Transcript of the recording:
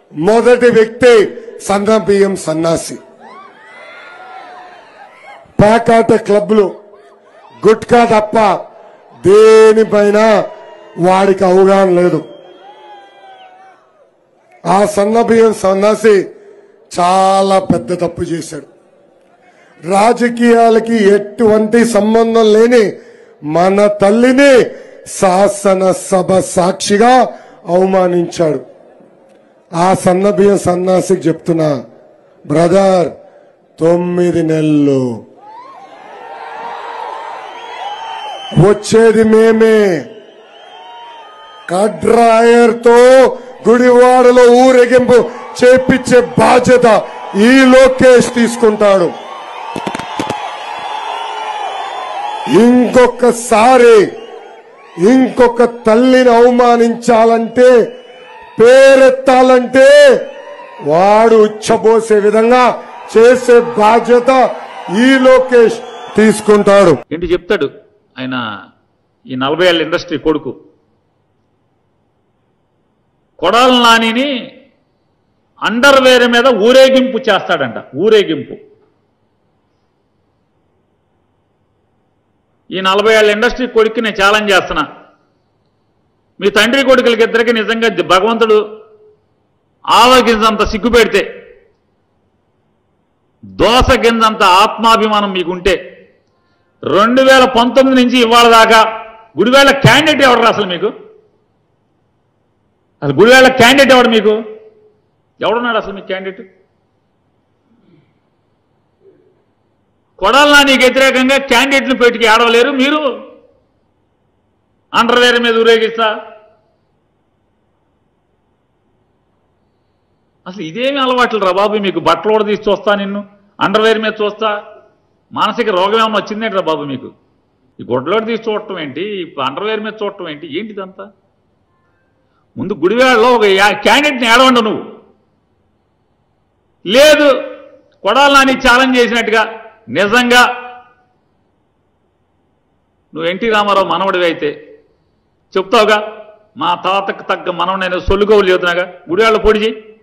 మొదటి వ్యక్తి సన్న బియ్యం సన్నాసి పేకాట క్లబ్లు గుట్కా తప్ప దేనిపైన వాడికి అవగాహన లేదు ఆ సన్న బియ్యం సన్నాసి చాలా పెద్ద తప్పు చేశాడు రాజకీయాలకి ఎటువంటి సంబంధం లేని మన తల్లిని శాసనసభ సాక్షిగా అవమానించాడు ఆ సన్నబియ్యం సన్నాసికి చెప్తున్నా బ్రదర్ తొమ్మిది నెలలు వచ్చేది మేమే కడ్రాయర్ తో గుడివాడలో ఊరేగింపు చేపించే బాధ్యత ఈ లోకేష్ తీసుకుంటాడు ఇంకొకసారి ఇంకొక తల్లిని అవమానించాలంటే పేరెత్తాలంటే వాడు ఉచ్చబోసే విధంగా చేసే బాధ్యత ఈ లోకేష్ తీసుకుంటాడు ఏంటి చెప్తాడు ఆయన ఈ నలభై ఏళ్ళ ఇండస్ట్రీ కొడుకు కొడాల నానిని అండర్వేర్ మీద ఊరేగింపు చేస్తాడంట ఊరేగింపు ఈ నలభై ఏళ్ళ ఇండస్ట్రీ కొడుక్కి నేను ఛాలెంజ్ చేస్తున్నా మీ తండ్రి కొడుకులకి ఇద్దరికి నిజంగా భగవంతుడు ఆవగింజంత సిగ్గు పెడితే దోస గింజంత ఆత్మాభిమానం మీకుంటే రెండు వేల పంతొమ్మిది నుంచి ఇవాళ దాకా గుడివేళ క్యాండిడేట్ ఎవరు అసలు మీకు అసలు గుడివేళ క్యాండిడేట్ ఎవడు మీకు ఎవడున్నాడు అసలు మీ క్యాండిడేట్ కొడాలనా నీకు వ్యతిరేకంగా క్యాండిడేట్ని పెట్టుకు ఆడవలేరు మీరు అండర్వేర్ మీద ఊరేగిస్తా అసలు ఇదేమి అలవాట్లు రా బాబు మీకు బట్టలు కూడా తీసి చూస్తా నిన్ను అండర్వేర్ మీద చూస్తా మానసిక రోగం ఏమన్నా వచ్చిందేంటి రా బాబు మీకు ఈ గుడ్లోకి తీసి చూడటం ఏంటి ఈ అండర్వేర్ మీద చూడటం ఏంటి ఏంటిదంతా ముందు గుడివాడలో ఒక యా- క్యాండిడేట్ని ఏడవండు నువ్వు లేదు కొడాలని ఛాలెంజ్ చేసినట్టుగా నిజంగా నువ్వు ఎన్టీ రామారావు మనవడివి అయితే చెప్తావుగా మా తాతకు తగ్గ మనవడు నేను సొల్లుకోలు చెబుతున్నాగా గుడివాళ్ళ పొడి చేయి